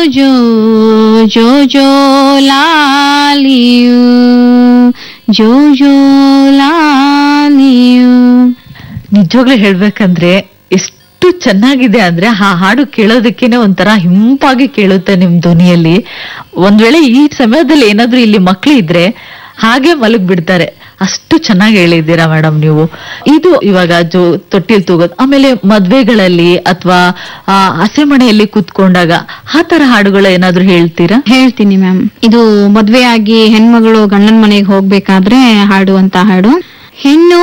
ಜೋ ಜೋ ಜೋ ಲಾಲಿಯು ಜೋ ಜೋ ಲಾಲಿಯು ನಿಜವಾಗ್ಲೂ ಹೇಳ್ಬೇಕಂದ್ರೆ ಎಷ್ಟು ಚೆನ್ನಾಗಿದೆ ಅಂದ್ರೆ ಆ ಹಾಡು ಕೇಳೋದಕ್ಕೇನೆ ಒಂಥರ ಹಿಂಪಾಗಿ ಕೇಳುತ್ತೆ ನಿಮ್ ಧ್ವನಿಯಲ್ಲಿ ಒಂದ್ ವೇಳೆ ಈ ಸಮಯದಲ್ಲಿ ಏನಾದ್ರೂ ಇಲ್ಲಿ ಮಕ್ಳು ಇದ್ರೆ ಹಾಗೆ ಮಲಗ್ ಬಿಡ್ತಾರೆ ಅಷ್ಟು ಚೆನ್ನಾಗಿ ಹೇಳಿದ್ದೀರಾ ಮೇಡಮ್ ನೀವು ಇದು ಇವಾಗ ಜೋ ತೊಟ್ಟಿಲ್ ತೂಗೋದು ಆಮೇಲೆ ಮದ್ವೆಗಳಲ್ಲಿ ಅಥವಾ ಹಸೆ ಮನೆಯಲ್ಲಿ ಕೂತ್ಕೊಂಡಾಗ ಆ ತರ ಹಾಡುಗಳು ಏನಾದ್ರೂ ಹೇಳ್ತೀರಾ ಹೇಳ್ತೀನಿ ಮ್ಯಾಮ್ ಇದು ಮದ್ವೆಯಾಗಿ ಹೆಣ್ಮಗಳು ಗಂಡನ ಮನೆಗೆ ಹೋಗ್ಬೇಕಾದ್ರೆ ಹಾಡುವಂತ ಹಾಡು ಹೆಣ್ಣು